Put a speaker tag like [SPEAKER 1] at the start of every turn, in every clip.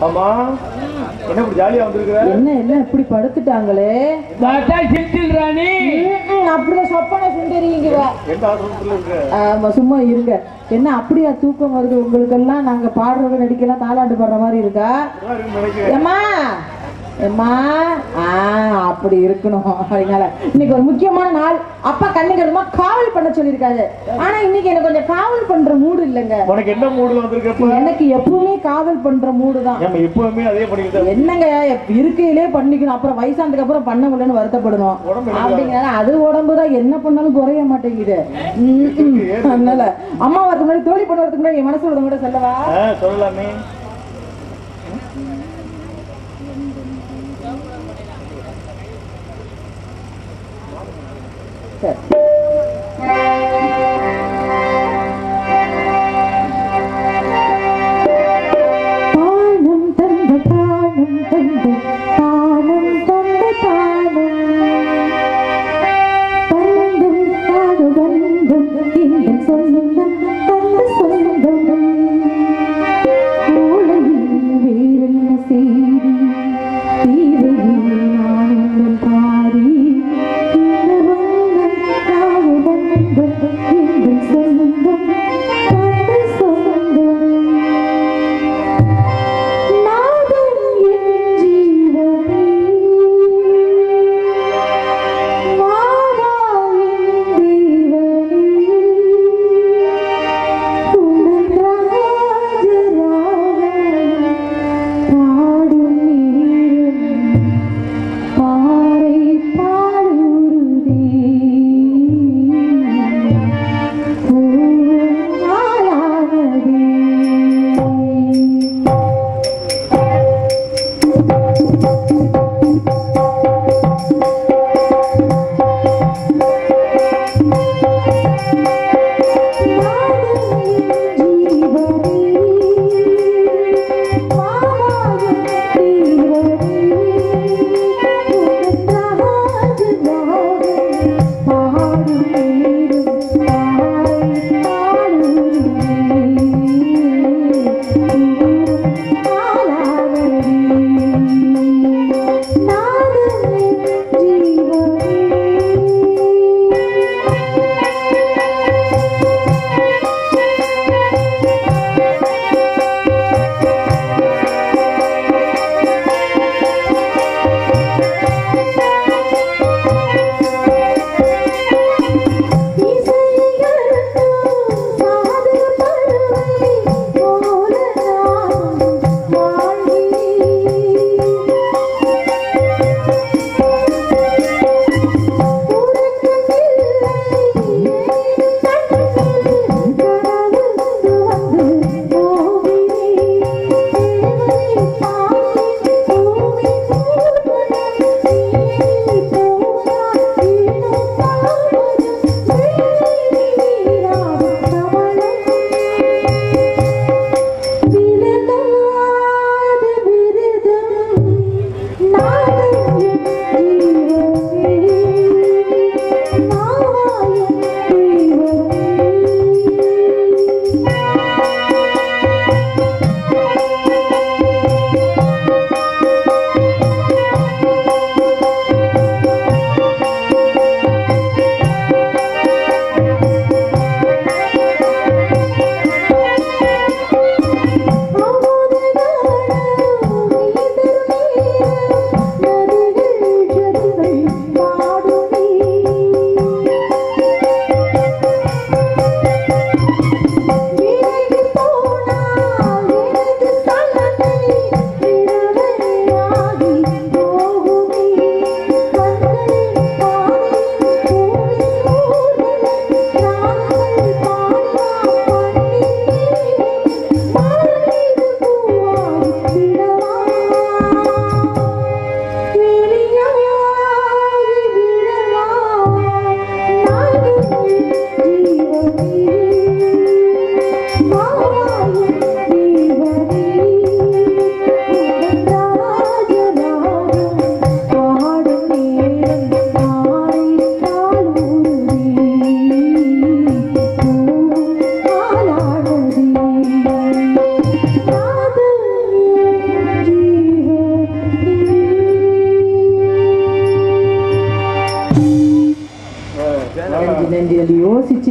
[SPEAKER 1] ஆமா என்ன இப்படி ஜாலியா வந்திருக்கிற
[SPEAKER 2] என்ன என்ன இப்படி படுத்துட்டாங்களே
[SPEAKER 3] தாத்தா சித்தில் ராணி
[SPEAKER 2] ம்ம், அப்படியே சொப்பன சுண்டறிங்க
[SPEAKER 1] எந்த ஆசிரமத்துல இருக்க
[SPEAKER 2] ஆமா சும்மா இருங்க என்ன அப்படியா தூக்கம் வருது உங்களுக்கெல்லாம் நாங்க பாடுறது நடிக்கலாம் தாலாட்டு பாடுற மாதிரி இருக்கா
[SPEAKER 1] நல்லா இருக்குன்னு நினைக்கிறேன்
[SPEAKER 2] ஏம்மா ஏம்மா ஆ அப்படி இருக்கணும் அதனால இன்னைக்கு ஒரு முக்கியமான நாள் அப்பா கண்ணுக்கு காவல் பண்ண சொல்லியிருக்காரு ஆனா இன்னைக்கு எனக்கு கொஞ்சம் காவல் பண்ற மூடு இல்லைங்க
[SPEAKER 1] உனக்கு என்ன மூடுல வந்திருக்கப்ப
[SPEAKER 2] எனக்கு எப்பவுமே காவல் பண்ற மூடு தான்
[SPEAKER 1] நம்ம எப்பவுமே அதே பண்ணிக்கிட்டு
[SPEAKER 2] என்னங்க எப்ப இருக்கையிலே பண்ணிக்கணும் அப்புறம் வயசானதுக்கு அப்புறம் பண்ண முடியலன்னு வருத்தப்படணும்
[SPEAKER 1] உடம்பு என்ன
[SPEAKER 2] அப்படிங்கிற அது உடம்பு தான் என்ன பண்ணாலும் குறைய மாட்டேங்குது ம், ம். அதனால அம்மா வரதுக்கு முன்னாடி தோழி பண்ண வரதுக்கு முன்னாடி என் மனசு விட கூட சொல்லவா
[SPEAKER 1] ஆ, சொல்லலாமே
[SPEAKER 2] சரி தானம் தந்த தானம் தந்த தானம் தந்த தானம் பந்தம் காத பந்தம் இந்த சொந்தம் தந்த சொந்தம் மூளையில் வேறென்ன செய்தி தீவையில் ஆனந்தம் பாரி இந்த பந்தம்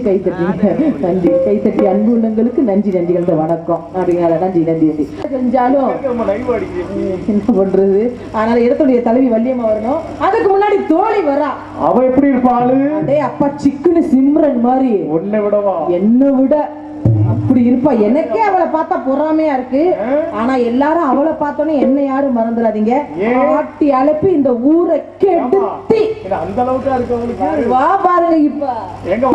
[SPEAKER 2] கை தட்டிங்க நன்றி கை தட்டி அன்பு உள்ளங்களுக்கு நன்றி நன்றிகள் வணக்கம் அப்படிங்கிற நன்றி நன்றி நன்றி செஞ்சாலும்
[SPEAKER 1] நம்ம லைவ் அடிக்குது
[SPEAKER 2] என்ன பண்றது அதனால இடத்துடைய தலைவி வள்ளியம்மா வரணும் அதுக்கு முன்னாடி தோழி வரா
[SPEAKER 1] அவ எப்படி இருப்பாளு
[SPEAKER 2] அடே அப்பா சிக்குன்னு சிம்ரன் மாதிரி
[SPEAKER 1] உன்னை விடவா
[SPEAKER 2] என்னை விட அப்படி இருப்பா எனக்கே அவளை பார்த்தா பொறாமையா இருக்கு ஆனா எல்லாரும் அவளை பார்த்தோன்னே என்ன யாரும் மறந்துடாதீங்க
[SPEAKER 1] ஏன்?
[SPEAKER 2] ஆட்டி அழைப்பி இந்த ஊரை
[SPEAKER 1] ஆமா.
[SPEAKER 2] கெடுத்தி
[SPEAKER 1] என்ன அந்த அளவுக்கா இருக்கு அவளுக்கு
[SPEAKER 2] வா பாருங்க இப்ப
[SPEAKER 1] எங்க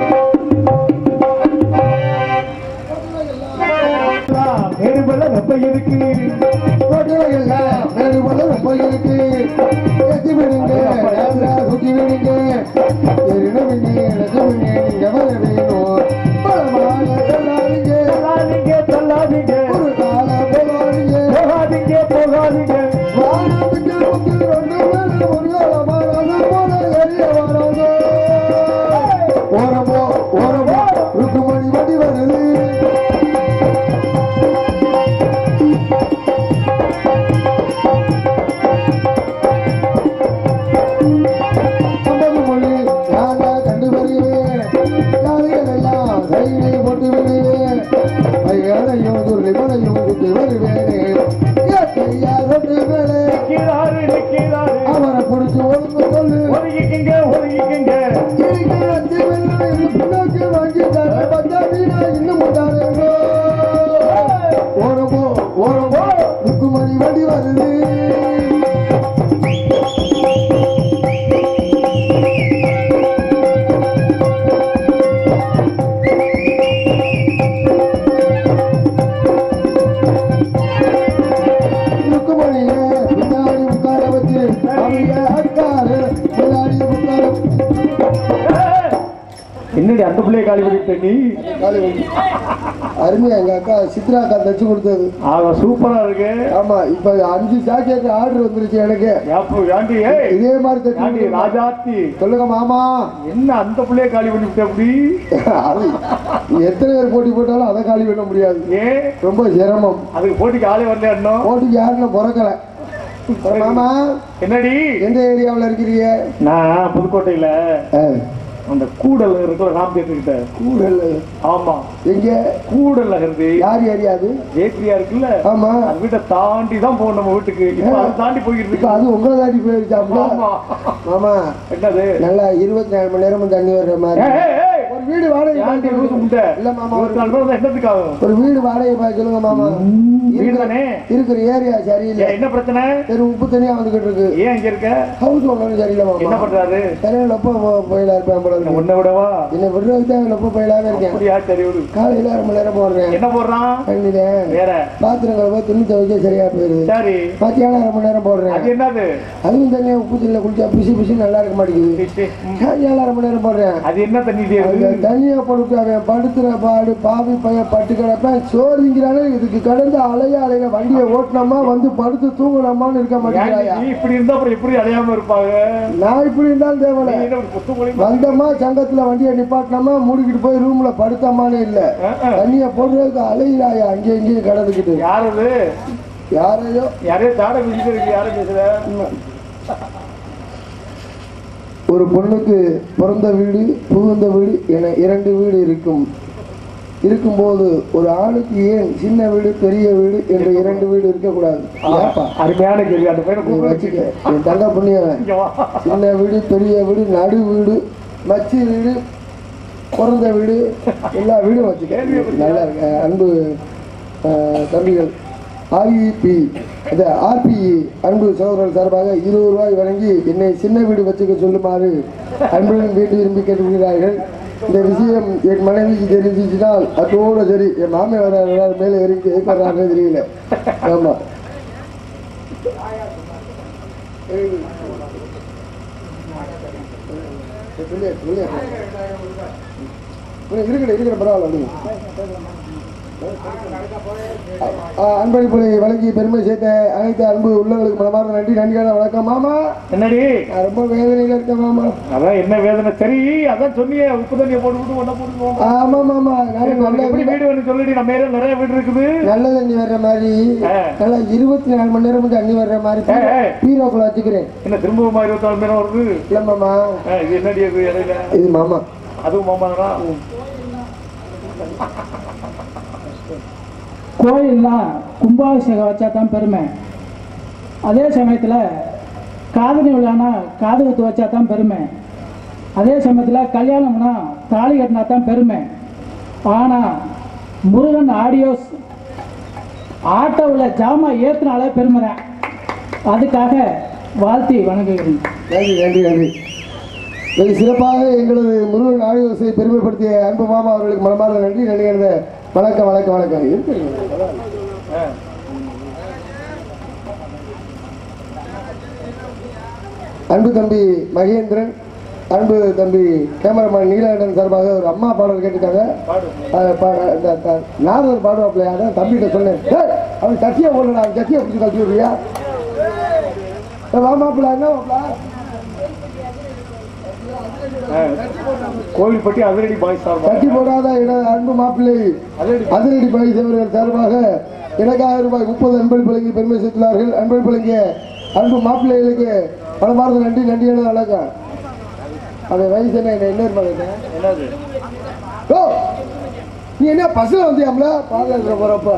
[SPEAKER 1] வேறுபல வெப்ப இருக்கு
[SPEAKER 4] கோட்டையெல்லாம் வேறு போல ரொம்ப இருக்கு எத்தி விடுங்க நல்லா சுத்தி விடுங்க எரினவிங்க நெசவிங்க நீங்க வர வேணும் பலமாக சொல்லாதீங்க
[SPEAKER 1] சொல்லாதீங்க சொல்லாதீங்க
[SPEAKER 4] ஒரு காலம் போகாதீங்க
[SPEAKER 1] போகாதீங்க போகாதீங்க
[SPEAKER 4] வானத்துக்கு முத்து ரெண்டு மேல ஒரு காலமாக போல எரிய வராங்க ஓரமோ ஓரமோ ருக்குமணி வண்டி வருது ஐம்பது மொழி நானா கண்டு வருகிறேன் யாரையெல்லாம் சைனை போட்டு விடுவேன் கைகளையும் துருளிமலையும் சுற்றி வருவேனே ஏற்கையா ரெண்டு மேலே
[SPEAKER 1] நிக்கிறாரு நிக்கிறாரு
[SPEAKER 4] அவரை பிடிச்சு ஒழுங்கு சொல்லு
[SPEAKER 1] ஒதுங்கிக்கங்க ஒதுங்கிக்கங்க
[SPEAKER 4] இருக்கிற அத்தி வெள்ளை பின்னோக்கி வாங்கி தர பஞ்சாபி நான் இன்னும் கொண்டாடுறேன் ஓரமோ ஓரமோ ருக்குமணி வண்டி வருது ருக்குமணியை பின்னாடி உட்கார வச்சு அவங்க அக்காரு பின்னாடி உட்கார
[SPEAKER 1] என்னடி அந்த பிள்ளைய காலி பண்ணிட்ட நீ
[SPEAKER 4] காலி வண்டி. அருமையா எங்க அக்கா சித்ரா அக்கா தச்சு கொடுத்தது
[SPEAKER 1] அவ சூப்பரா இருக்கு
[SPEAKER 4] ஆமா இப்ப அஞ்சு ஜாக்கெட் ஆர்டர் வந்துருச்சு எனக்கு
[SPEAKER 1] ஏப்போ ஏண்டி ஏய்
[SPEAKER 4] இதே மாதிரி தச்சு
[SPEAKER 1] ஏண்டி
[SPEAKER 4] கொடுங்க.
[SPEAKER 1] ராஜாத்தி
[SPEAKER 4] சொல்லுங்க மாமா
[SPEAKER 1] என்ன அந்த பிள்ளைய காலி பண்ணிவிட்ட அப்படி
[SPEAKER 4] அது எத்தனை பேர் போட்டி போட்டாலும் அதை காலி பண்ண முடியாது
[SPEAKER 1] ஏன்
[SPEAKER 4] ரொம்ப சிரமம்
[SPEAKER 1] அதுக்கு போட்டிக்கு ஆளே வரல இன்னும்
[SPEAKER 4] போட்டிக்கு யாருன்னு பிறக்கல அப்புறம் மாமா
[SPEAKER 1] என்னடி
[SPEAKER 4] எந்த ஏரியாவில் இருக்கிறீங்க
[SPEAKER 1] நான் புதுக்கோட்டையில
[SPEAKER 4] ஆ,
[SPEAKER 1] அந்த கூடல் இருக்கிற ராம்தேட்டு கிட்ட
[SPEAKER 4] கூடல்
[SPEAKER 1] ஆமா
[SPEAKER 4] எங்க
[SPEAKER 1] கூடல்ல இருந்து
[SPEAKER 4] யார் ஏரியா அது
[SPEAKER 1] ஜேத்ரியா இருக்குல்ல
[SPEAKER 4] ஆமா
[SPEAKER 1] அந்த வீட்டை தாண்டி தான் போகணும் நம்ம வீட்டுக்கு இப்ப அதை தாண்டி போயிட்டு
[SPEAKER 4] இப்ப
[SPEAKER 1] இருக்கு
[SPEAKER 4] அது உங்களை தாண்டி போயிருச்சாப்ல
[SPEAKER 1] ஆமா
[SPEAKER 4] மாமா
[SPEAKER 1] என்னது
[SPEAKER 4] நல்லா இருபத்தி நாலு மணி நேரமும் தண்ணி வர்ற மாதிரி
[SPEAKER 1] ஏய், ஏய், ஏய்.
[SPEAKER 4] ஒரு வீடு வாடகை
[SPEAKER 1] ஏன்டி லூசு
[SPEAKER 4] பார்க்க
[SPEAKER 1] முண்டை?
[SPEAKER 4] இல்ல மாமா
[SPEAKER 1] இருபத்தி நாலு பேர் தான் என்னத்துக்கு ஆகும்?
[SPEAKER 4] ஒரு வீடு வாடகை பார்க்க சொல்லுங்க மாமா
[SPEAKER 1] வீடு
[SPEAKER 4] இருக்கிற-
[SPEAKER 1] தானே?
[SPEAKER 4] இருக்கிற ஏரியா சரியில்லை
[SPEAKER 1] ஏன், என்ன பிரச்சனை
[SPEAKER 4] தெரு உப்பு தனியா வந்துகிட்டு இருக்கு
[SPEAKER 1] ஏன் இங்க இருக்க
[SPEAKER 4] ஹவுஸ் ஓனர் சரியில்லை
[SPEAKER 1] என்ன
[SPEAKER 4] மாமா
[SPEAKER 1] பண்றாரு
[SPEAKER 4] சரியா லொப்ப போயிடா இருப்பேன் போல இருக்கு
[SPEAKER 1] உன்னை விடவா
[SPEAKER 4] என்னை விடுறதுக்கு தான் லொப்ப போயிடாம இருக்கேன்
[SPEAKER 1] அப்படியா சரி விடு
[SPEAKER 4] காலையில அரை மணி நேரம் போடுறேன்
[SPEAKER 1] என்ன போடுறான்
[SPEAKER 4] பண்ணிட்டேன்
[SPEAKER 1] வேற
[SPEAKER 4] பாத்திரம் கழுவ துணி துவைக்க சரியா போயிருது
[SPEAKER 1] சரி
[SPEAKER 4] மத்தியானம் அரை மணி நேரம் போடுறேன்
[SPEAKER 1] அது என்னது
[SPEAKER 4] அதுவும் தனியா உப்பு தண்ணியில குளிச்சா பிசு பிசு நல்லா இருக்க மாட்டேங்குது
[SPEAKER 1] சரி, சரி. ம்.
[SPEAKER 4] சாயங்காலம் அரை மணி நேரம் போடுறேன்
[SPEAKER 1] அது என்ன தண்ணி இது?
[SPEAKER 4] அந்த தண்ணியை போட்டு அவன் படுத்துற பாடு பாவி பையன் பட்டு கிடப்பேன் சோறுங்கிறானே இதுக்கு கடந்து அலைய அலைய வண்டியை ஓட்டினோமா வந்து படுத்து தூங்கலாமான்னு இருக்க
[SPEAKER 1] ஏன்டி
[SPEAKER 4] மாட்டேங்கிறாயா
[SPEAKER 1] நீ இப்படி இருந்தா அப்புறம் எப்படி அடையாம இருப்பாங்க
[SPEAKER 4] நான் இப்படி இருந்தாலும் தேவல
[SPEAKER 1] நீ என்ன ஒரு குத்து மொழி
[SPEAKER 4] வந்தோமா சங்கத்துல வண்டியை நிப்பாட்டினோமா மூடிக்கிட்டு போய் ரூம்ல படுத்தோமான்னு இல்ல தண்ணியை போடுறதுக்கு அலையிறாயா அங்கேயும் இங்கேயும் கடந்துக்கிட்டு
[SPEAKER 1] யார் அது
[SPEAKER 4] யாரையோ
[SPEAKER 1] யாரையோ தாட குடிச்சிட்டு இருக்கு யாரும் பேசுற
[SPEAKER 4] ஒரு பொண்ணுக்கு பிறந்த வீடு புகுந்த வீடு என இரண்டு வீடு இருக்கும் இருக்கும்போது ஒரு ஆணுக்கு ஏன் சின்ன வீடு பெரிய வீடு என்ற இரண்டு வீடு இருக்கக்கூடாது ஏப்பா
[SPEAKER 1] அருமையான கேள்வி அந்த பையனை
[SPEAKER 4] நீ
[SPEAKER 1] கூப்பிட
[SPEAKER 4] வச்சுக்க என் தங்க புண்ணியவன்
[SPEAKER 1] இங்க வா.
[SPEAKER 4] சின்ன வீடு பெரிய வீடு நடு வீடு மச்சி வீடு பிறந்த வீடு எல்லா வீடும் வச்சுக்க நல்லா இருக்கு அன்பு அஹ், தம்பிகள் ஆர்இபி இந்த ஆர்பிஇ அன்பு சகோதரர் சார்பாக இருபது ரூபாய் வழங்கி என்னை சின்ன வீடு வச்சுக்க சொல்லுமாறு அன்புடன் வீட்டு விரும்பி கேட்டுக்கொள்கிறார்கள் இந்த விஷயம் என் மனைவிக்கு தெரிஞ்சிச்சுனால் அதோட சரி என் மாமே வர மேலே ஏறிட்டு ஏற்கிறான்னு தெரியல ஆமா சொல்லு, சொல்லு. இருக்கிற இருக்கிற பரவாயில்ல விடுங்க. ஆ, அன்பளிப்புகளை வழங்கி பெருமை சேர்த்த அனைத்து அன்பு உள்ளவங்களுக்கு மனமார்ந்த நன்றி நன்றியான வணக்கம் மாமா
[SPEAKER 1] என்னடி
[SPEAKER 4] நான் ரொம்ப வேதனையில இருக்கேன் மாமா
[SPEAKER 1] அதான் என்ன வேதனை சரி அதான் சொன்னியே உப்பு தண்ணியை போட்டு விட்டு ஒன்ன போட்டு போங்க.
[SPEAKER 4] ஆமா மாமா நான்
[SPEAKER 1] உனக்கு
[SPEAKER 4] நல்ல
[SPEAKER 1] எப்படி வீடு வேணும் சொல்லுடி நம்ம ஏரியா நிறைய வீடு இருக்குது
[SPEAKER 4] நல்ல தண்ணி வர்ற மாதிரி
[SPEAKER 1] ஆ.
[SPEAKER 4] நல்லா இருபத்தி நாலு மணி நேரம் தண்ணி வர்ற மாதிரி
[SPEAKER 1] ஏய், ஏய்.
[SPEAKER 4] பீரோக்குள்ள வச்சுக்கிறேன்
[SPEAKER 1] என்ன திரும்பவும் இருபத்தாலு மணி நேரம் வருது
[SPEAKER 4] இல்ல மாமா
[SPEAKER 1] ஆ, இது என்னடி அது இடையில
[SPEAKER 4] இது மாமா
[SPEAKER 1] அதுவும் மாமாங்களா
[SPEAKER 3] கோயில்லாம் கும்பாபிஷேகம் வச்சா தான் பெருமை அதே சமயத்தில் காதணி விழானா காது குத்து வச்சா தான் பெருமை அதே சமயத்தில் கல்யாணம்னா தாலி கட்டினா தான் பெருமை ஆனால் முருகன் ஆடியோஸ் ஆட்டோவில் ஜாமான் ஏற்றினாலே பெருமை தான் அதுக்காக வாழ்த்தி வணங்குகிறேன்
[SPEAKER 4] நன்றி நன்றி நன்றி வெகு சிறப்பாக எங்களது முருகன் ஆடியோஸை பெருமைப்படுத்திய அன்பு மாமா அவர்களுக்கு மனமார்ந்த நன்றி நன்றி எனது வணக்கம் வணக்கம் வணக்கம் இருக்கிறீங்க அன்பு தம்பி மகேந்திரன் அன்பு தம்பி கேமராமேன் நீலகண்டன் சார்பாக ஒரு அம்மா பாடல் கேட்டிருக்காங்க அது பா- இந்த த- நாரதர் பாடுவாப்பில்லையா அதான் தம்பிகிட்ட சொன்னேன் "டேய், அவன் சத்தியை போடலடா அவன் சத்தியை பிடிச்சி கட்டி விடுறியா வாமாப்பிள்ள என்ன மாப்பிள்ள
[SPEAKER 1] கோவில்பட்டி அதிரடி பாய் சார்பா
[SPEAKER 4] கட்டி போடாத இட அன்பு மாப்பிள்ளை அதிரடி பழி சேவர்கள் சார்பாக எனக்காக ரூபாய் முப்பது அன்பள் பிள்ளைக்கு பெருமை சேர்த்துள்ளார்கள் அன்பள் பிள்ளைங்க அன்பு மாப்பிள்ளைகளுக்கு பலமார்ந்த நன்றி நன்றி என வணக்கம் அந்த வயசு என்ன என்ன இருப்பாங்க
[SPEAKER 1] என்னது
[SPEAKER 4] ஓ நீ என்ன பஸ்ல வந்தியாம்ல பாதுகாக்கிற போறப்ப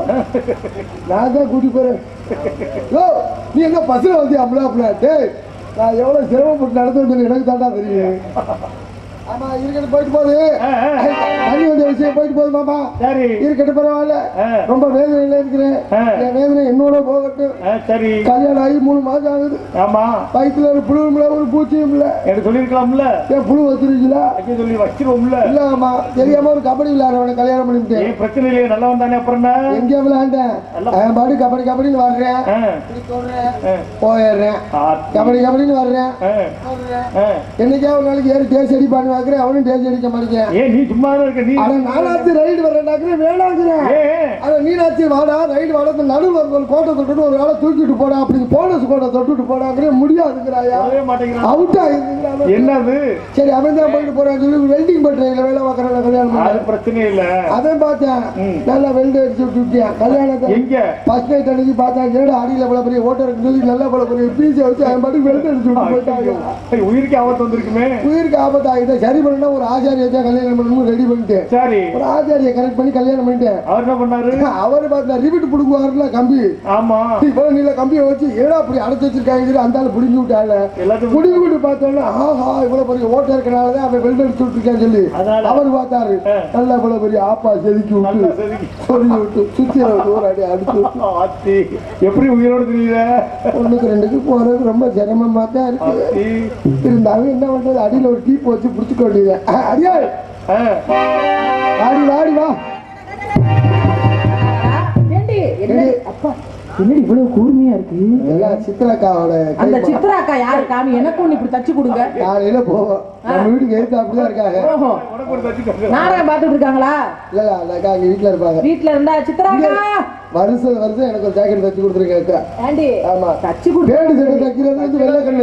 [SPEAKER 4] நான் தான் கூட்டி போறேன் ஓ நீ என்ன பஸ்ல வந்தியாம்ல அப்படின்னா டேய் நான் எவ்வளவு சிரமப்பட்டு நடந்து வந்தேன்னு எனக்கு தாண்டா தெரியும் ஆமா இருக்கட்டும் போயிட்டு போகுது தண்ணி வந்த விஷயம் போயிட்டு போகுது மாமா
[SPEAKER 1] சரி
[SPEAKER 4] இருக்கட்டும் பரவாயில்ல
[SPEAKER 1] ஆ.
[SPEAKER 4] ரொம்ப வேதனையில இருக்கிறேன்
[SPEAKER 1] ஆ.
[SPEAKER 4] என் வேதனை என்னோட போகட்டும்
[SPEAKER 1] ஆ, சரி
[SPEAKER 4] கல்யாணம் ஆகி மூணு மாசம் ஆகுது
[SPEAKER 1] ஆமா
[SPEAKER 4] வயிற்றுல ஒரு புழுவும் இல்லை ஒரு பூச்சியும் இல்லை
[SPEAKER 1] எனக்கு சொல்லியிருக்கலாம்ல
[SPEAKER 4] ஏன் புழு வச்சிருக்கீங்களா
[SPEAKER 1] வைக்க சொல்லி வச்சிருவோம்ல
[SPEAKER 4] இல்ல ஆமா தெரியாம ஒரு கபடி விளையாடுறவனை கல்யாணம் பண்ணிவிட்டேன்
[SPEAKER 1] ஏன் பிரச்சனை இல்லையே நல்லவன் தானே அப்புறம் என்ன
[SPEAKER 4] எங்க விளையாண்டேன் அவன் பாட்டு கபடி கபடின்னு வர்றேன்
[SPEAKER 1] ஆ,
[SPEAKER 4] இப்படி சொல்றேன்
[SPEAKER 1] ஆ,
[SPEAKER 4] போயிடுறேன்
[SPEAKER 1] ஆத்தி.
[SPEAKER 4] கபடி கபடின்னு வர்றேன்
[SPEAKER 1] ஆ,
[SPEAKER 4] சொல்றேன்.
[SPEAKER 1] ஆ.
[SPEAKER 4] என்னைக்கா ஒரு நாளைக்கு ஏறி டேஸ்ட் அடி பண்ணி பார்க்குறேன் அவனும் டேஸ்ட் அடிக்க மாட்டேங்க
[SPEAKER 1] ஏன் நீ சும்மா தான் இருக்க நீ
[SPEAKER 4] அட நானாச்சு ரைடு வரேன்டாக்குறேன் வேணாங்கிறேன்
[SPEAKER 1] ஏன்
[SPEAKER 4] அட நீனாச்சு வாடா ரைடு வாடா நடுவில் ஒரு கோட்டை தொட்டுட்டு ஒரு வேலை தூக்கிட்டு போடா அப்படி போனஸ் கோட்டை தொட்டுட்டு போடாங்கிறேன் முடியாதுங்கிறாயா
[SPEAKER 1] வரவே மாட்டேங்கிறான்
[SPEAKER 4] அவுட்டா இருக்குங்கிறான்
[SPEAKER 1] என்னது
[SPEAKER 4] சரி அவன் தான் போயிட்டு போறான் சொல்லி வெல்டிங் பண்றீங்க வேலை பார்க்கறான் கல்யாணம் பண்ண
[SPEAKER 1] அது பிரச்சனை இல்ல
[SPEAKER 4] அதான் பார்த்தேன் நல்லா வெல்டு அடிச்சு விட்டுட்டேன் கல்யாணத்தை
[SPEAKER 1] எங்க
[SPEAKER 4] ஃபர்ஸ்ட் நைட் அன்னைக்கு பார்த்தா ஏடா அடியில் இவ்வளோ பெரிய ஓட்டர் இருக்கு சொல்லி நல்லா இவ்வளோ பெரிய பீஸை வச்சு அவன் பாட்டுக்கு வெல்டு அடிச்சு விட்டு போயிட்டாங்க
[SPEAKER 1] ஐயோ, உயிருக்கு ஆபத்து வந்திருக்குமே
[SPEAKER 4] உயிருக்கு ஆபத்தா இதை சரி பண்ணா ஒரு ஆச்சாரியை தான் கல்யாணம் பண்ணணும் ரெடி பண்ணிட்டேன்
[SPEAKER 1] சரி
[SPEAKER 4] ஒரு ஆச்சாரியை கரெக்ட் பண்ணி கல்யாணம் பண்ணிட்டேன்
[SPEAKER 1] அவர் என்ன பண்ணாரு
[SPEAKER 4] அவர் பார்த்தா ரிவிட் பிடுங்குவாருல கம்பி
[SPEAKER 1] ஆமா
[SPEAKER 4] இவ்வளவு நீல கம்பியை வச்சு ஏடா அப்படி அடைச்சு வச்சிருக்காங்க சொல்லி அந்த ஆளு பிடிங்கி விட்டால
[SPEAKER 1] எல்லாத்தையும்
[SPEAKER 4] பிடிங்கி விட்டு பார்த்தோன்னா ஆஹா இவ்வளவு பெரிய ஓட்டர் இருக்கனால தான் அவன் வெல்டு அடிச்சு விட்டுருக்கான்னு சொல்லி
[SPEAKER 1] அதனால?
[SPEAKER 4] அவர் பார்த்தாரு
[SPEAKER 1] ஆ.
[SPEAKER 4] நல்லா இவ்வளவு பெரிய ஆப்பா செதுக்கி
[SPEAKER 1] நல்லா
[SPEAKER 4] விட்டு
[SPEAKER 1] செதுக்கி.
[SPEAKER 4] சொல்லி விட்டு சுத்திர விட்டு ஒரு அடி அடிச்சு விட்டு
[SPEAKER 1] ஆத்தி எப்படி உயிரோடு தெரியல
[SPEAKER 4] ஒண்ணுக்கு ரெண்டுக்கு போறது ரொம்ப சிரமமா தான் இருக்கு
[SPEAKER 1] ஆத்தி
[SPEAKER 4] இருந்தாலும் என்ன பண்றது அடியில ஒரு டீப் வச்சு புடிச்சுக்க வேண்டியது அஹ், அடியா
[SPEAKER 1] ஆ,
[SPEAKER 4] வாடி வாடி வா
[SPEAKER 2] ஏண்டி என்ன அப்பா என்னடி இவ்வளவு கூர்மையா இருக்கு
[SPEAKER 4] எல்லாம் சித்ராக்காவோட
[SPEAKER 2] அந்த
[SPEAKER 4] கைமா.
[SPEAKER 2] சித்ரா அக்கா யாரு காமி எனக்கு ஒண்ணு இப்படி தச்சு கொடுங்க
[SPEAKER 4] காலையில போவோம் நம்ம வீட்டுக்கு எடுத்து அப்படிதான் இருக்காங்க
[SPEAKER 2] ஓஹோ
[SPEAKER 1] உனக்கு ஒரு தச்சு
[SPEAKER 2] நாடகம் பார்த்துட்டு இருக்காங்களா
[SPEAKER 4] இல்ல அந்த அக்கா அங்க வீட்டுல இருப்பாங்க
[SPEAKER 2] வீட்ல இருந்தா சித்ரா அக்கா
[SPEAKER 4] வருஷம் வருஷம் எனக்கு ஒரு ஜாக்கெட் தச்சு கொடுத்துருக்கேன் அக்கா
[SPEAKER 2] ஆண்டி
[SPEAKER 4] ஆமா
[SPEAKER 2] தச்சு கொடு
[SPEAKER 4] பேடு சட்டை தைக்கிறது வந்து வெள்ளை கண்ணு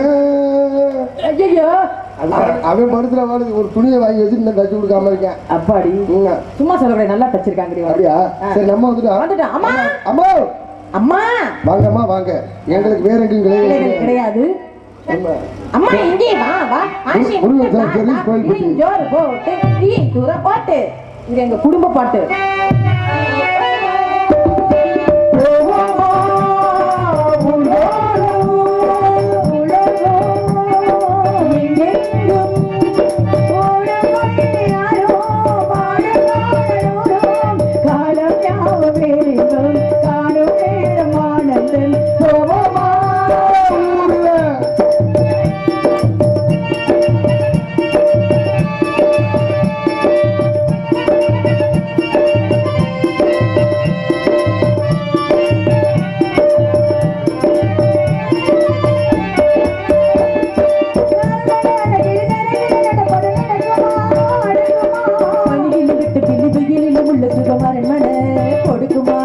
[SPEAKER 2] ஐயோ
[SPEAKER 4] அவன் அவன் படுத்துற பாடு ஒரு துணியை வாங்கி வச்சு இன்னும் தச்சு கொடுக்காம இருக்கேன்
[SPEAKER 2] அப்பாடி
[SPEAKER 4] ம்.
[SPEAKER 2] சும்மா சொல்லக்கூடாது நல்லா தச்சிருக்காங்கடி
[SPEAKER 4] அப்படியா சரி நம்ம வந்துட்டோம்
[SPEAKER 2] வந்துட்டேன் அம்மா
[SPEAKER 4] அம்மா
[SPEAKER 2] அம்மா
[SPEAKER 4] வாங்கம்மா வாங்க எங்களுக்கு வேற எங்கேயும்
[SPEAKER 2] கிடையாது,
[SPEAKER 4] கிடையாது
[SPEAKER 2] கிடையாது
[SPEAKER 4] ஆமா.
[SPEAKER 2] அம்மா இங்கே வா வா ஆஷி
[SPEAKER 4] முருகன் சார் சரி, கோயில் பட்டி.
[SPEAKER 2] ஜோர் போட்டு டீ தூர பாட்டு இது எங்க குடும்ப பாட்டு பள்ளியில் விட்டு பிள்ளி வெயிலில் உள்ள சுகமரன் மன கொடுக்குமா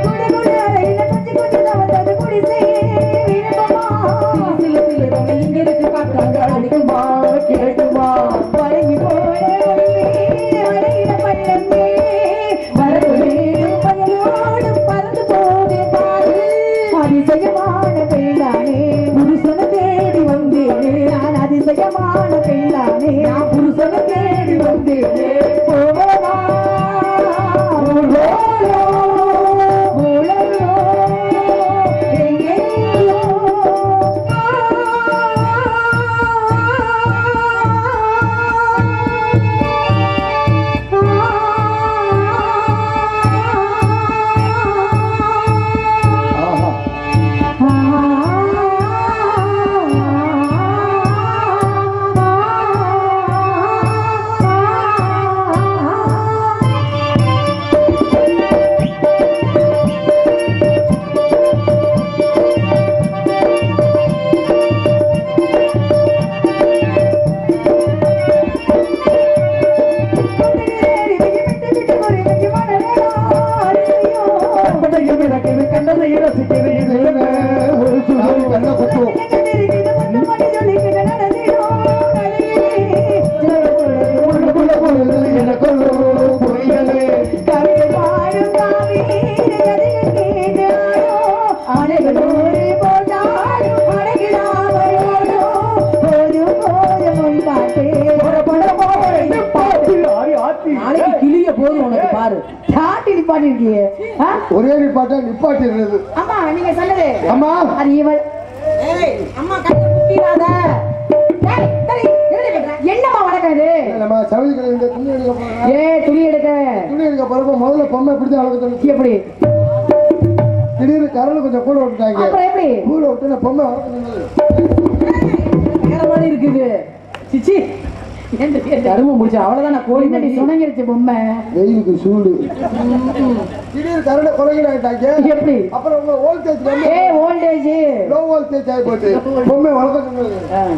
[SPEAKER 2] சில சில தலை இங்கிருந்து பார்த்தாங்க அடிக்குமா கிடைக்குமா பழகி போன வரையில பள்ளமே மரபுலே பயலோடு பறந்து போதே பாரு அதிசயமான பெண்ணானே புருஷனை தேடி வந்தேனே நான் அதிசயமான பெண்ணானே நான் புருஷனை தேடி வந்தேனே போவா ஊழலோ ஊழலோ எங்கெங்கோ
[SPEAKER 4] ஆஹா ஒரு சுழல் கண்ண குத்துவோம் உள்ளுக்குள்ள போறது எனக்குள்ள புரியலே
[SPEAKER 1] ஆரி ஆத்தி
[SPEAKER 2] நாளைக்கு கிளிய போதும் உனக்கு பாரு சாட்டி நிப்பாட்டி இருக்கியே ஆ?
[SPEAKER 4] ஒரே நிப்பாட்டா நிப்பாட்டிடுறது
[SPEAKER 2] அம்மா நீங்க சொன்னது
[SPEAKER 4] அம்மா
[SPEAKER 2] அது இவள் ஏய் அம்மா கையை முட்டிடாத டேய், டேய், என்னடி பண்ற? என்னம்மா வணக்கம் இது
[SPEAKER 4] நம்ம சவுதி கடையில் இந்த துணி எடுக்க போறோம்
[SPEAKER 2] ஏ துணி எடுக்க
[SPEAKER 4] துணி எடுக்க போறப்ப முதல்ல பொம்மை எப்படி தான் வளர்க்க தோணுச்சு
[SPEAKER 2] எப்படி
[SPEAKER 4] திடீர்னு கரண்ட் கொஞ்சம் கூட விட்டுட்டாங்க
[SPEAKER 2] அப்புறம் எப்படி
[SPEAKER 4] கூட விட்டு நான் பொம்மை வளர்க்கணும்
[SPEAKER 2] வேற மாதிரி இருக்குது சிச்சி கரும முடிச்சு அவ்வளவுதான் நான் கோழி பண்ணி சுணங்கிருச்சு பொம்மை
[SPEAKER 4] வெயிலுக்கு சூடு திடீர்னு கரண்ட் குறைகிறாட்டாங்க
[SPEAKER 2] எப்படி
[SPEAKER 4] அப்புறம் உங்க வோல்டேஜ் கம்மி
[SPEAKER 2] ஏ ஓல்டேஜ்
[SPEAKER 4] லோ வோல்டேஜ் ஆகி போச்சு பொம்மை வளர்க்க சொன்னது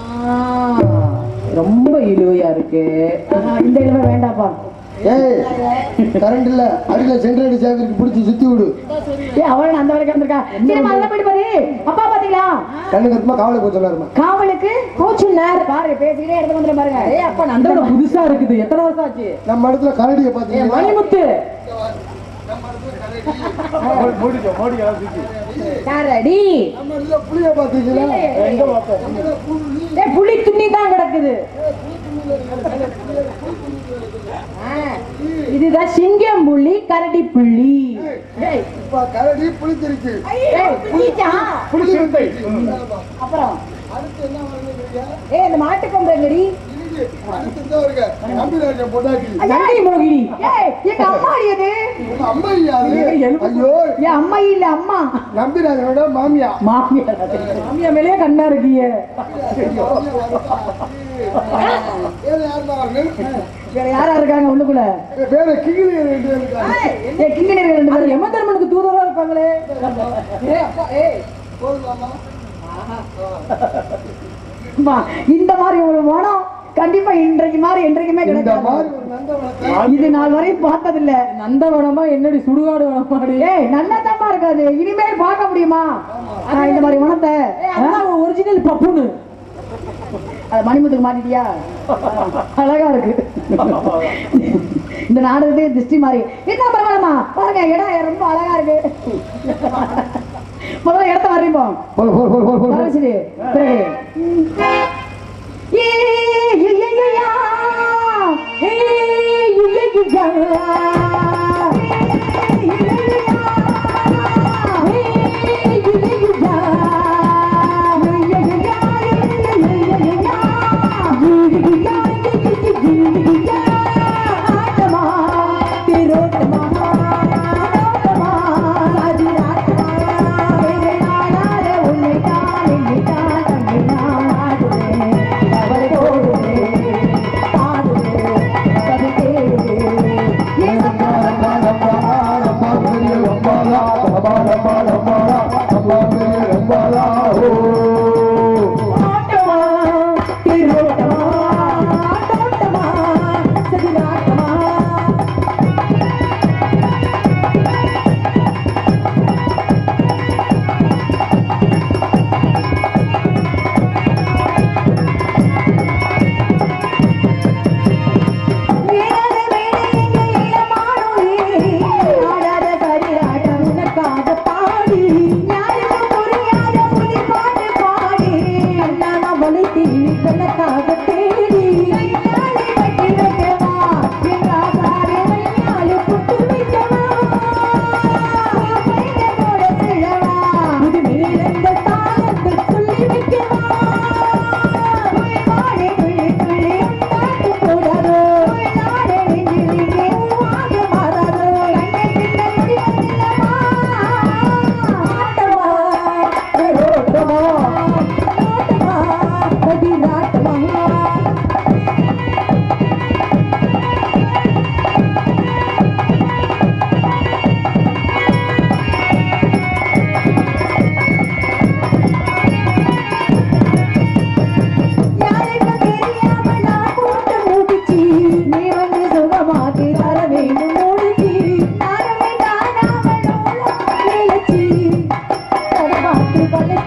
[SPEAKER 2] ரொம்ப இழுவையா இருக்கு இந்த இழுவை வேண்டாப்பா
[SPEAKER 4] ஏய் கரண்ட் இல்ல அடியில சென்ட்ரேட் சேர்க்கறதுக்கு பிடிச்சி சுத்தி விடு
[SPEAKER 2] ஏ அவள் அந்த வேலைக்கு வந்திருக்கா சரி நல்லா போயிட்டு பாரு அப்பா பாத்தீங்களா
[SPEAKER 4] கண்ணு கருமா காவலை போய் சொல்லாருமா
[SPEAKER 2] காவலுக்கு கோச்சுனார் பாருங்க பேசிக்கிட்டே எடுத்து வந்து பாருங்க ஏ அப்பா நந்தோட புதுசா இருக்குது எத்தனை வருஷம் ஆச்சு
[SPEAKER 4] நம்ம இடத்துல கரடியை பாத்தீங்கன்னா
[SPEAKER 2] மணிமுத்து
[SPEAKER 1] மூடிச்சோ மோடி ஆசிச்சு
[SPEAKER 2] கரடி
[SPEAKER 4] நம்ம இடத்துல புளிய பாத்தீங்களா
[SPEAKER 1] எங்க பார்த்தோம்
[SPEAKER 2] ஏ புலி துணி தான் கிடக்குது ஆ, இதுதான் சிங்கம் புள்ளி கரடி புள்ளி ஏய்,
[SPEAKER 4] இப்ப கரடி புளித்திருக்கு
[SPEAKER 2] ஏய், புலிச்சா?
[SPEAKER 1] புளி சிறுத்தை
[SPEAKER 2] அப்புறம்
[SPEAKER 4] அடுத்து என்ன வருதுங்க
[SPEAKER 2] ஏ இந்த மாட்டு கொம்பு எங்கடி
[SPEAKER 4] அடுத்து தான் வருங்க நம்பிராஜ பொண்டாட்டி
[SPEAKER 2] நங்கை மோகினி ஏய் எங்க அம்மா அது
[SPEAKER 4] உங்க அம்மா யாரு ஐயோ
[SPEAKER 2] என் அம்மா இல்ல அம்மா
[SPEAKER 4] நம்பிராஜனோட மாமியா
[SPEAKER 2] மாமியார் மாமியா மேலேயே கண்ணா இருக்கீங்க
[SPEAKER 4] வேற யாருமா வரணும்
[SPEAKER 2] வேற யாரா இருக்காங்க உள்ளுக்குள்ள
[SPEAKER 4] வேற கிகிலி ரெண்டு பேர் இருக்காங்க
[SPEAKER 2] ஏ கிங்கனர்கள் ரெண்டு பேரும் எம தர்மனுக்கு தூதரா இருப்பாங்களே ஏய் அப்பா ஏய்
[SPEAKER 4] போதுமாமா
[SPEAKER 2] அம்மா, இந்த மாதிரி ஒரு மனம் கண்டிப்பா இன்றைக்கு மாதிரி என்றைக்குமே
[SPEAKER 4] இந்த
[SPEAKER 2] கிடைக்காது
[SPEAKER 4] மாதிரி ஒரு நந்தவனத்தை
[SPEAKER 2] இது நாள் வரையும் பார்த்ததில்ல நந்தவனமா என்னடி சுடுகாடு வனமாடி ஏய் நல்லாதாம்மா இருக்காது இனிமேல் பார்க்க முடியுமா ஆ, இந்த மாதிரி வனத்தை ஒரிஜினல் பப்புனு அது மணிமுத்துக்கு மாட்டிட்டியா அழகா இருக்கு இந்த நாடகத்தையே திருஷ்டி மாதிரி என்ன பரவாயில்லம்மா பாருங்க இடம் ரொம்ப அழகா இருக்கு முதல்ல இடத்த வரைப்போம்
[SPEAKER 4] போல் போல் போல் போல் போல்
[SPEAKER 2] ஆரம்பிச்சது பிறகு ஏ ஏ ஏ ஏ யா ஏ ஏ ஏ ஏ யா பாடி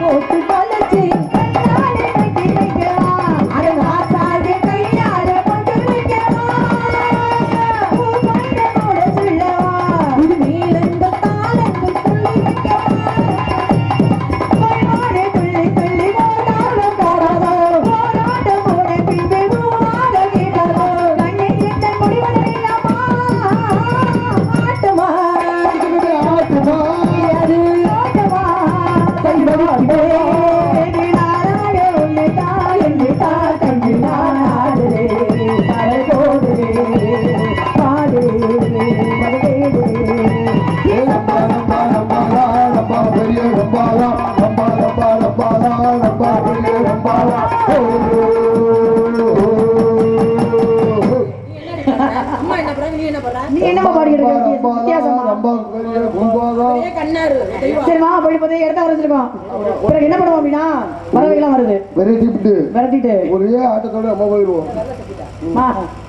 [SPEAKER 2] போட்டு தொலைச்சி கண்ணாலே கட்டி வைக்கவா அது ராசாவே கையால கொண்டு வைக்கவா பூ கொண்டனோட சொல்லவா இது நீலங்கள் தாளங்கள் சொல்லி வைக்கவா மயிலாடே துள்ளி துள்ளி ஓடாத போடாதோ ஓடாத போட பின்பு ஊராத கேட்டாதோ கண்ணை எட்ட முடிவடையிலாமா ஆட்டமா
[SPEAKER 4] ஆட்டுமா
[SPEAKER 2] அது ஆட்டமா கைபடி வந்தே நாடாடே உன்னை தாய் என்று தாய் கண்டு நாடாடுதே தலை போடுதே பாடு மகேடு
[SPEAKER 4] ஏ ரம்பா ரம்பா ரம்பாலா ரம்பா பெரிய ரம்பாலா ரம்பா ரம்பா ரம்பாலா ரம்பா பெரிய ரம்பாலா ஓ, ஓ, ஓ.
[SPEAKER 5] அம்மா என்ன பண்றாங்க நீ என்ன பண்ற
[SPEAKER 2] நீ என்னமா பாடிக்கிட்டு
[SPEAKER 4] ரம்பா
[SPEAKER 2] இருக்க
[SPEAKER 4] ரம்பாலா
[SPEAKER 2] வித்தியாசமா
[SPEAKER 4] ரம்பா பெரிய கும்பாலா
[SPEAKER 5] ஒரே கண்ணாரு தெய்வம்
[SPEAKER 2] சரி வா போய் பார்த்தே இடத்த வரைச்சிருக்கோம் பிறகு என்ன பண்ணுவோம் அப்படின்னா பறவைகள்லாம் வருது
[SPEAKER 4] வெரைட்டி விட்டு
[SPEAKER 2] விரட்டிட்டு
[SPEAKER 4] ஒரே ஆட்டத்தோட நம்ம போயிடுவோம்
[SPEAKER 2] வா.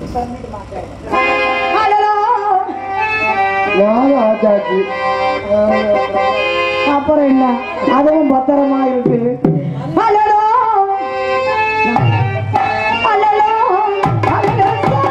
[SPEAKER 2] ஹலோ
[SPEAKER 4] நானும் ஆட்டாச்சு
[SPEAKER 2] அப்புறம் என்ன அதுவும் பத்திரமா இருக்கு ஹலோ ஹலோ ஹலோ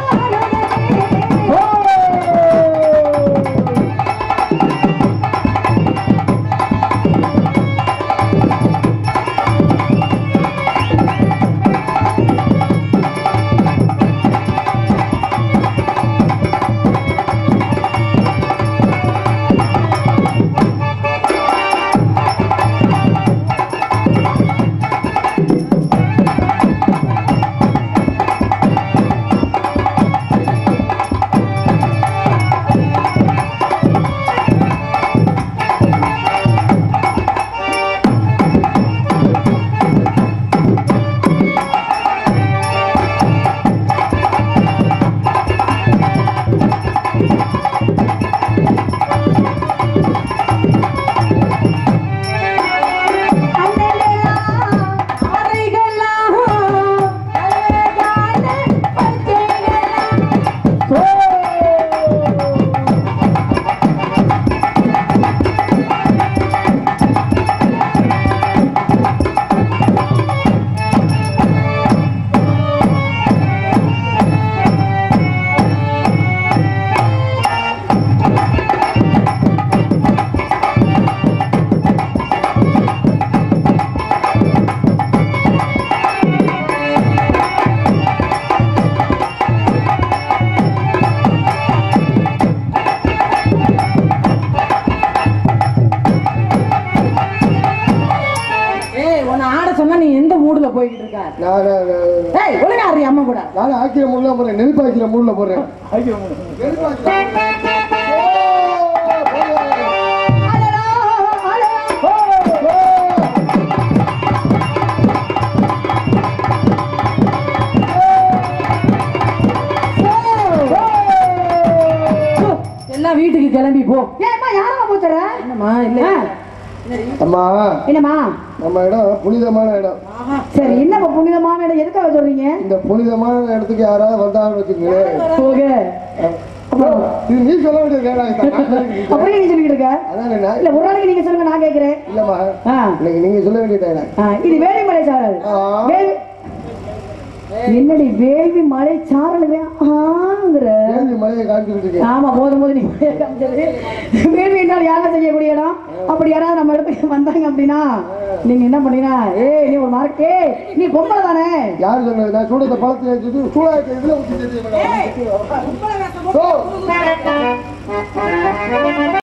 [SPEAKER 2] ஏய் உன்னை ஆட சொன்னா நீ எந்த மூடுல போய்கிட்டு இருக்க
[SPEAKER 4] நான் நான்-
[SPEAKER 2] ஏய் ஒழுங்கா ஆடுறீ அம்மா கூட
[SPEAKER 4] நான் ஆக்கிற முள்ள போறேன் நெருப்பு ஆக்கிற முள்ள போறேன்
[SPEAKER 1] ஐயோ
[SPEAKER 4] நெருப்பு ஆக்கிற
[SPEAKER 2] அலலா, அலலா. எல்லாம் வீட்டுக்கு கிளம்பி போ ஏம்மா யாரம்மா போச்சுற என்னம்மா இல்ல
[SPEAKER 4] அம்மா
[SPEAKER 2] என்னம்மா
[SPEAKER 4] நம்ம இடம் புனிதமான இடம்
[SPEAKER 2] சரி என்னப்பா புனிதமான இடம் எதுக்காக சொல்றீங்க
[SPEAKER 4] இந்த புனிதமான இடத்துக்கு யாராவது வந்தாங்கன்னு வச்சுக்கோங்களேன்
[SPEAKER 2] போக
[SPEAKER 4] இது நீ சொல்ல வேண்டியது கேடா இந்த நாட்டுல நீ சொல்ல-
[SPEAKER 2] அப்படியே நீ சொல்லிட்டு இருக்க
[SPEAKER 4] அதான் என்ன
[SPEAKER 2] இல்ல ஒரு நாளைக்கு நீங்க சொல்லுங்க நான் கேக்குறேன்
[SPEAKER 4] இல்லம்மா
[SPEAKER 2] ஆ,
[SPEAKER 4] இன்னைக்கு நீங்க சொல்ல வேண்டிய டைலாக்
[SPEAKER 2] ஆ, இது வேலிமலை சாரல்
[SPEAKER 4] ஆ.
[SPEAKER 2] வேலி என்னடி வேள்வி மலை சாரல் ஆங்கிற
[SPEAKER 4] கேள்வி மலையை காமிச்சுக்கிட்டு இருக்கேன்
[SPEAKER 2] ஆமா போதும் போது நீ காமிச்சது வேள்வி என்றால் யாரும் செய்யக்கூடிய இடம் அப்படி யாராவது நம்ம இடத்துக்கு வந்தாங்க அப்படின்னா நீங்க என்ன பண்ணீங்கன்னா ஏய் நீ ஒரு மார்க் ஏய் நீ பொம்பளை தானே
[SPEAKER 4] யார் சொன்னது நான் சூடத்தை பழத்துல வச்சுட்டு சூடாயத்தை இதுல ஊற்றி தெரியும்
[SPEAKER 5] உங்களை நான்
[SPEAKER 4] ஓ